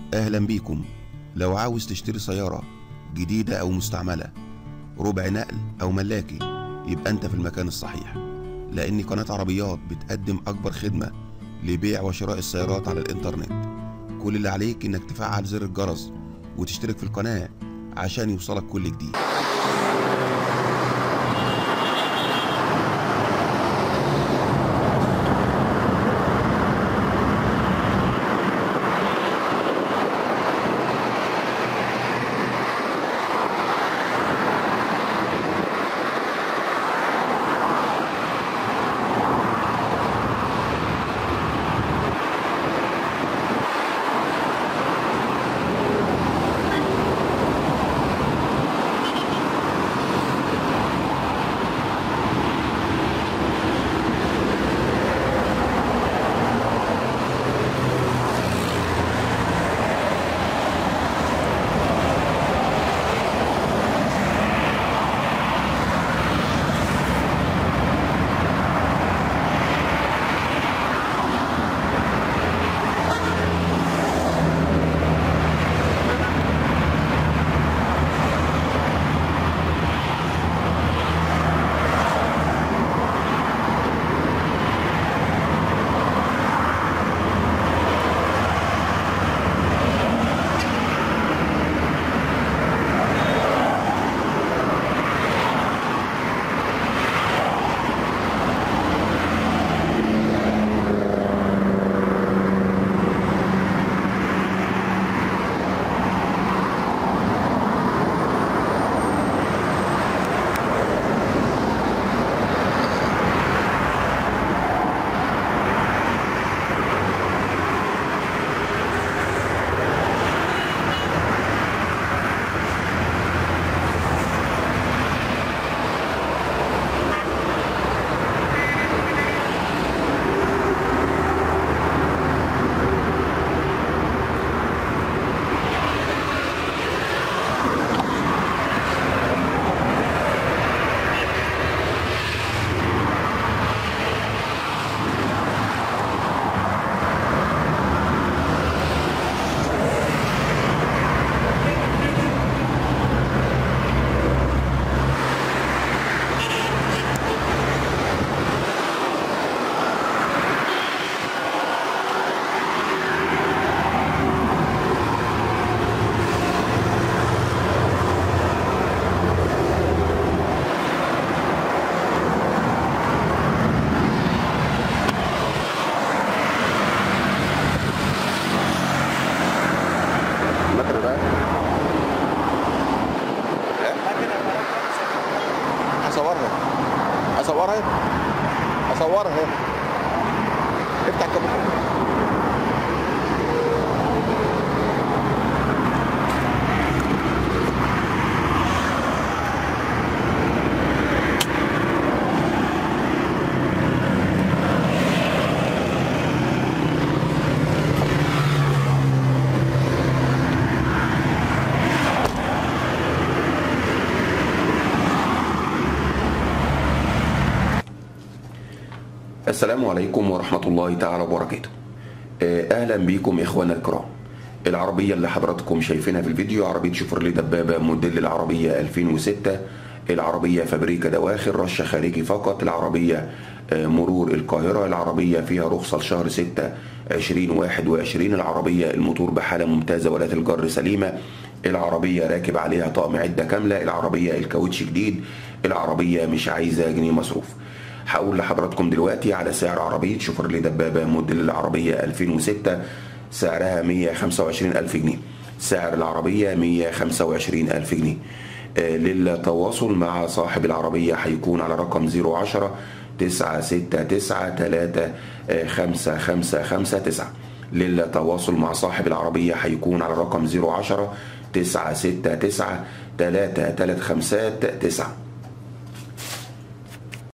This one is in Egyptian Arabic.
أهلا بيكم لو عاوز تشتري سيارة جديدة أو مستعملة ربع نقل أو ملاكي يبقى أنت في المكان الصحيح لأن قناة عربيات بتقدم أكبر خدمة لبيع وشراء السيارات على الإنترنت كل اللي عليك إنك تفعل زر الجرس وتشترك في القناة عشان يوصلك كل جديد المكنة بقى هصورها هصورها هصورها افتح الكاميرا السلام عليكم ورحمة الله تعالى وبركاته آه، أهلا بكم إخوانا الكرام العربية اللي حضراتكم شايفينها في الفيديو عربية شيفروليه دبابة موديل العربية 2006 العربية فابريكا دواخل رش خارجي فقط العربية آه، مرور القاهرة العربية فيها رخصة لشهر 6 2021 العربية الموتور بحالة ممتازة ولا الجر سليمة العربية راكب عليها طقم عدة كاملة العربية الكاوتش جديد العربية مش عايزة جنيه مصروف هقول لحضراتكم دلوقتي على سعر عربية شوفرلي دبابة موديل العربية 2006 سعرها 125 ألف جنيه سعر العربية 125 ألف جنيه آه، للتواصل مع صاحب العربية هيكون على رقم 010 969 3 5 5 5 9 للتواصل مع صاحب العربية هيكون على رقم 010 969 3 3 5 9